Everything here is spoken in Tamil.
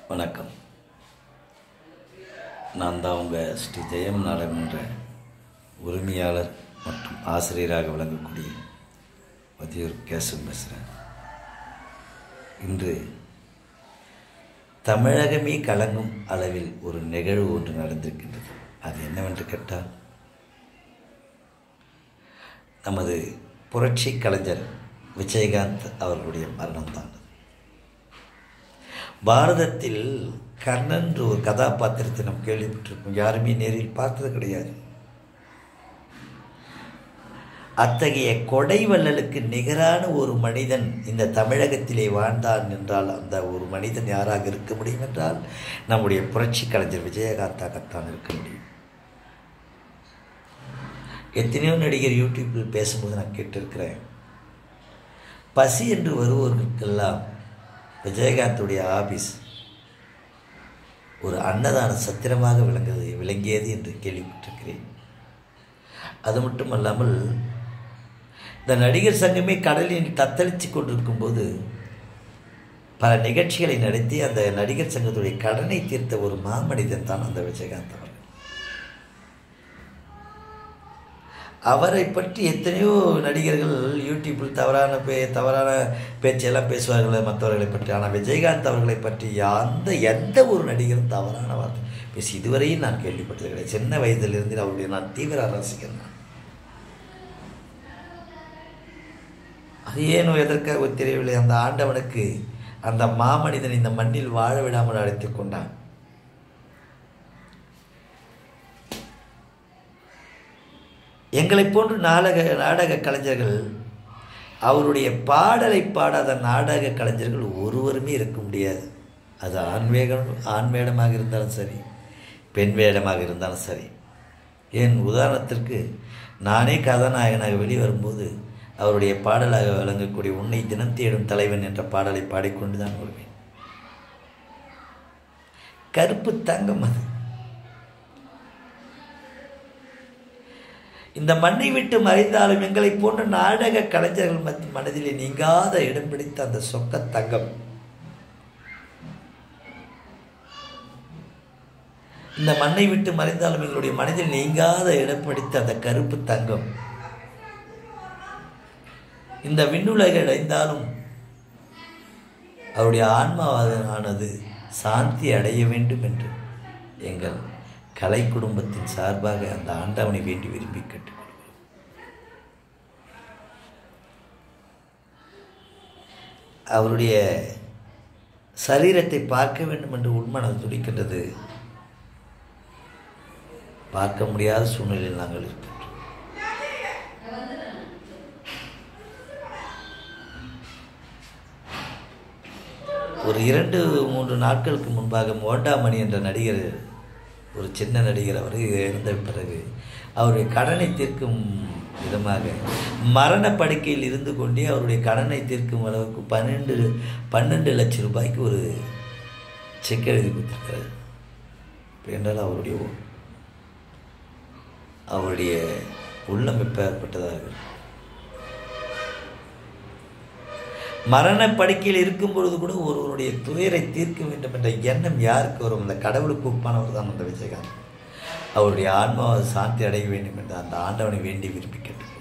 வணக்கம் நான் தான் உங்கள் ஸ்ரீ ஜெயம் நாடகமன்ற உரிமையாளர் மற்றும் ஆசிரியராக விளங்கக்கூடிய மதியூர் கேசவன் பேசுகிறேன் இன்று தமிழகமே கலங்கும் அளவில் ஒரு நிகழ்வு ஒன்று நடந்திருக்கின்றது அது என்னவென்று கேட்டால் நமது புரட்சி கலைஞர் விஜயகாந்த் அவர்களுடைய மரணம்தான் பாரதத்தில் கர்ணன் என்ற ஒரு கதாபாத்திரத்தை நாம் கேள்விப்பட்டிருக்கோம் யாருமே நேரில் பார்த்தது கிடையாது அத்தகைய கொடை வள்ளலுக்கு நிகரான ஒரு மனிதன் இந்த தமிழகத்திலே வாழ்ந்தான் என்றால் அந்த ஒரு மனிதன் யாராக இருக்க முடியும் என்றால் நம்முடைய புரட்சி கலைஞர் விஜயகாந்தாகத்தான் இருக்க முடியும் எத்தனையோ நடிகர் யூடியூப்பில் பேசும்போது நான் கேட்டிருக்கிறேன் பசி என்று வருவோர்களுக்கெல்லாம் விஜயகாந்துடைய ஆபீஸ் ஒரு அன்னதான சத்திரமாக விளங்குது விளங்கியது என்று கேள்விப்பட்டிருக்கிறேன் அது மட்டுமல்லாமல் இந்த நடிகர் சங்கமே கடலில் தத்தளித்து கொண்டிருக்கும் போது பல நிகழ்ச்சிகளை நடத்தி அந்த நடிகர் சங்கத்துடைய கடனை தீர்த்த ஒரு மாமனிதன் தான் அந்த விஜயகாந்த் அவர்கள் அவரை பற்றி எத்தனையோ நடிகர்கள் யூடியூப்பில் தவறான பே தவறான பேச்செல்லாம் பேசுவார்கள் மற்றவர்களை பற்றி ஆனால் விஜயகாந்த் அவர்களை பற்றி அந்த எந்த ஒரு நடிகரும் தவறான வார்த்தை பேசி இதுவரையும் நான் கேள்விப்பட்டது கிடையாது சின்ன வயதிலிருந்து அவருடைய நான் தீவிர ரசிகன் நான் அது ஏனோ எதற்காக தெரியவில்லை அந்த ஆண்டவனுக்கு அந்த மாமனிதன் இந்த மண்ணில் வாழ விடாமல் அழைத்து கொண்டான் எங்களைப் போன்று நாடக நாடக கலைஞர்கள் அவருடைய பாடலை பாடாத நாடக கலைஞர்கள் ஒருவருமே இருக்க முடியாது அது ஆண் வேகம் ஆண் வேடமாக இருந்தாலும் சரி பெண் வேடமாக இருந்தாலும் சரி ஏன் உதாரணத்திற்கு நானே கதாநாயகனாக வெளிவரும்போது அவருடைய பாடலாக விளங்கக்கூடிய உன்னை தினம் தேடும் தலைவன் என்ற பாடலை பாடிக்கொண்டு தான் வருவேன் கருப்பு தங்கம் அது இந்த மண்ணை விட்டு மறைந்தாலும் எங்களை போன்ற நாடக கலைஞர்கள் மத்திய மனதிலே நீங்காத இடம் பிடித்த அந்த சொக்க தங்கம் இந்த மண்ணை விட்டு மறைந்தாலும் எங்களுடைய மனதில் நீங்காத இடம் பிடித்த அந்த கருப்பு தங்கம் இந்த விண்ணுலகை அடைந்தாலும் அவருடைய ஆன்மாவாதனானது சாந்தி அடைய வேண்டும் என்று எங்கள் கலை குடும்பத்தின் சார்பாக அந்த ஆண்டவனை வேண்டி விரும்பி கேட்டுக்கொள்கிறோம் அவருடைய சரீரத்தை பார்க்க வேண்டும் என்று உள்மனது துடிக்கின்றது பார்க்க முடியாத சூழ்நிலையில் நாங்கள் இருக்கின்றோம் ஒரு இரண்டு மூன்று நாட்களுக்கு முன்பாக மோண்டாமணி என்ற நடிகர் ஒரு சின்ன நடிகர் அவர் இறந்த பிறகு அவருடைய கடனை தீர்க்கும் விதமாக மரண படுக்கையில் இருந்து கொண்டே அவருடைய கடனை தீர்க்கும் அளவுக்கு பன்னெண்டு பன்னெண்டு லட்சம் ரூபாய்க்கு ஒரு செக் எழுதி கொடுத்துருக்காரு என்றால் அவருடைய அவருடைய உள்ளம் எப்பேற்பட்டதாக மரண படுக்கையில் இருக்கும் பொழுது கூட ஒருவருடைய துயரை தீர்க்க வேண்டும் என்ற எண்ணம் யாருக்கு வரும் அந்த கடவுளுக்கு ஒப்பானவர் தான் அந்த விஜயகாந்த் அவருடைய ஆன்மாவை சாந்தி அடைய வேண்டும் என்று அந்த ஆண்டவனை வேண்டி விரும்பி கேட்டு